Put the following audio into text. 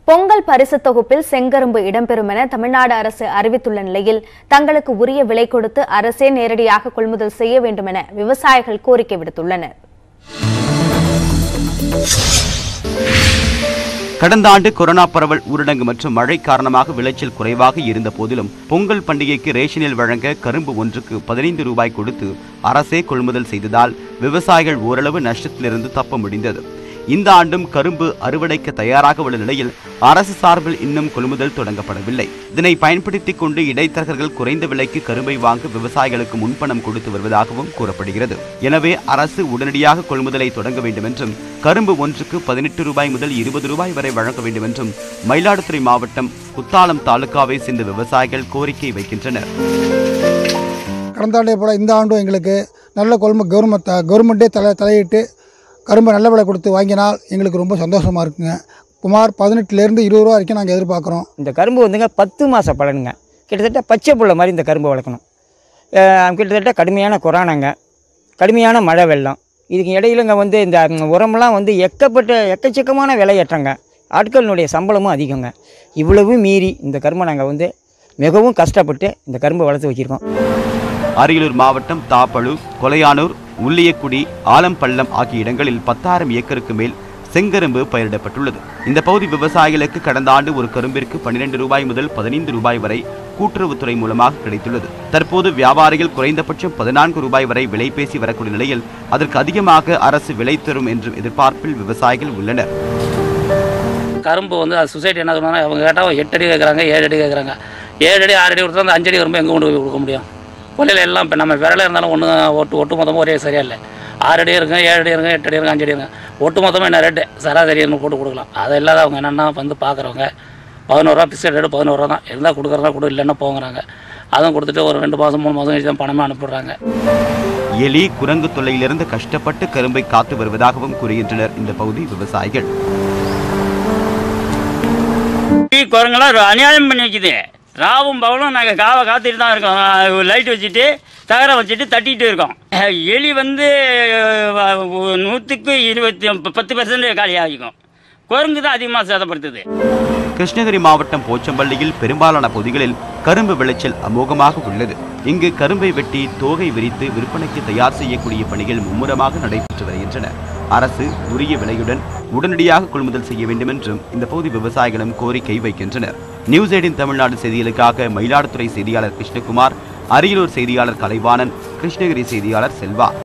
பொங்கல் பரிசு தொகுப்பில் செங்கரும்பு இடம்பெறும் என தமிழ்நாடு அரசு அறிவித்துள்ள நிலையில் தங்களுக்கு உரிய விலை கொடுத்து அரசே நேரடியாக கொள்முதல் செய்ய வேண்டும் என விவசாயிகள் கோரிக்கை விடுத்துள்ளனர் கடந்த ஆண்டு கொரோனா பரவல் ஊரடங்கு மற்றும் மழை காரணமாக விளைச்சல் குறைவாக இருந்த போதிலும் பொங்கல் பண்டிகைக்கு ரேஷனில் வழங்க கரும்பு ஒன்றுக்கு பதினைந்து ரூபாய் கொடுத்து அரசே கொள்முதல் செய்ததால் விவசாயிகள் ஓரளவு நஷ்டத்திலிருந்து தப்ப முடிந்தது இந்த ஆண்டும் கரும்பு அறுவடைக்கு தயாராக உள்ள நிலையில் அரசு சார்பில் இன்னும் கொள்முதல் தொடங்கப்படவில்லை இதனை பயன்படுத்திக் கொண்டு இடைத்தரகர்கள் குறைந்த விலைக்கு கரும்பை வாங்க விவசாயிகளுக்கு முன்பணம் கொடுத்து வருவதாகவும் கூறப்படுகிறது எனவே அரசு உடனடியாக கொள்முதலை தொடங்க வேண்டும் என்றும் கரும்பு ஒன்றுக்கு பதினெட்டு ரூபாய் முதல் இருபது ரூபாய் வரை வழங்க வேண்டும் என்றும் மயிலாடுதுறை மாவட்டம் குத்தாலம் தாலுகாவை சேர்ந்த விவசாயிகள் கோரிக்கை வைக்கின்றனர் கடந்த ஆண்டை போல் இந்த ஆண்டும் எங்களுக்கு நல்ல கொள்மு கவர்மெண்ட் கவர்மெண்ட்டே தலை தலையிட்டு கரும்பு நல்ல விலை கொடுத்து வாங்கினால் எங்களுக்கு ரொம்ப சந்தோஷமாக இருக்குங்க சுமார் பதினெட்டுலேருந்து இருபது ரூபா வரைக்கும் நாங்கள் எதிர்பார்க்குறோம் இந்த கரும்பு வந்துங்க பத்து மாத பலனுங்க கிட்டத்தட்ட பச்சை புள்ள மாதிரி இந்த கரும்பை வளர்க்கணும் அஹ் கிட்டத்தட்ட கடுமையான கொரோனாங்க கடுமையான மழை வெள்ளம் இதுக்கு இடையிலங்க வந்து இந்த ம், உரமெல்லாம் வந்து எக்கப்பட்ட எக்கச்சக்கமான விலையேற்றங்க ஆட்களினுடைய சம்பளமும் அதிகங்க இவ்வளவு மீறி இந்த கரும்பை நாங்கள் வந்து மிகவும் கஷ்டப்பட்டு இந்த கரும்பை வளர்த்து வச்சுருக்கோம் அரியலூர் மாவட்டம் தாப்பழு கொலையானூர் உள்ளியக்குடி ஆலம்பள்ளம் ஆகிய இடங்களில் பத்தாயிரம் ஏக்கருக்கு மேல் செங்கரும்பு பயிரிடப்பட்டுள்ளது இந்த பகுதி விவசாயிகளுக்கு கடந்த ஆண்டு ஒரு கரும்பிற்கு பன்னிரண்டு ரூபாய் முதல் பதினைந்து ரூபாய் வரை கூட்டுறவுத்துறை மூலமாக கிடைத்துள்ளது தற்போது வியாபாரிகள் குறைந்தபட்சம் பதினான்கு ரூபாய் வரை விலை பேசி வரக்கூடிய நிலையில் அதற்கு அதிகமாக அரசு விலை தரும் என்றும் எதிர்பார்ப்பில் விவசாயிகள் உள்ளனர் கரும்பு வந்து அது சொசைட்டி என்ன சொன்னாங்க அவங்க கேட்டால் எட்டு அடி கேட்குறாங்க ஏழு அடி கேட்குறாங்க ஏழு அடி ஆறு அடி கொடுத்தா அந்த அஞ்சு அடி வரும்போது எங்கே கொண்டு போய் கொடுக்க முடியும் கொள்ளையில் எல்லாம் இப்போ நம்ம விரல இருந்தாலும் ஒன்று ஒட்டு ஒட்டு மொத்தமாக ஒரே சரியா இல்லை ஆறு அடி இருக்கும் ஏழு அடி இருக்கும் எட்டு அடி இருக்கும் அஞ்சு அடி இருக்கும் ஒட்டு மொத்தமாக என்ன ரேட்டு சராசரி என்ன போட்டு கொடுக்கலாம் அது இல்லாத அவங்க என்னென்னா வந்து பார்க்குறவங்க பதினோருவா பிஸ்கட் ரேட்டு பதினோருவா தான் இருந்தால் கொடுக்குறதா கொடு இல்லைன்னா போங்கிறாங்க அதுவும் கொடுத்துட்டு ஒரு ரெண்டு மாதம் மூணு மாதம் கழிச்சு தான் பணமே அனுப்பிடுறாங்க எலி குரங்கு தொல்லையிலிருந்து கஷ்டப்பட்டு கரும்பை காத்து வருவதாகவும் கூறுகின்றனர் இந்த பகுதி விவசாயிகள் டீ குரங்கெல்லாம் ஒரு அநியாயம் பண்ணி வைக்குது ராவும் பகலும் நாங்கள் காவை காத்துட்டு தான் இருக்கோம் லைட் வச்சுட்டு தகரம் வச்சுட்டு தட்டிட்டு இருக்கோம் அஹ் எலி வந்து அஹ், நூற்றுக்கு இருபத்தி பத்து பர்சன்ட் காலி ஆகிக்கும் குரங்கு தான் அதிகமாக சேதப்படுத்துது கிருஷ்ணகிரி மாவட்டம் போச்சம்பள்ளியில் பெரும்பாலான பகுதிகளில் கரும்பு விளைச்சல் அமோகமாக உள்ளது இங்கு கரும்பை வெட்டி தோகை விரித்து விற்பனைக்கு தயார் செய்யக்கூடிய பணிகள் மும்முரமாக நடைபெற்று வருகின்றன அரசு உரிய விலையுடன் உடனடியாக கொள்முதல் செய்ய வேண்டும் என்றும் இந்த பகுதி விவசாயிகளும் கோரிக்கை வைக்கின்றனர் நியூஸ் எயிட்டின் தமிழ்நாடு செய்திகளுக்காக மயிலாடுதுறை செய்தியாளர் கிருஷ்ணகுமார் அரியலூர் செய்தியாளர் கலைவாணன் கிருஷ்ணகிரி செய்தியாளர் செல்வா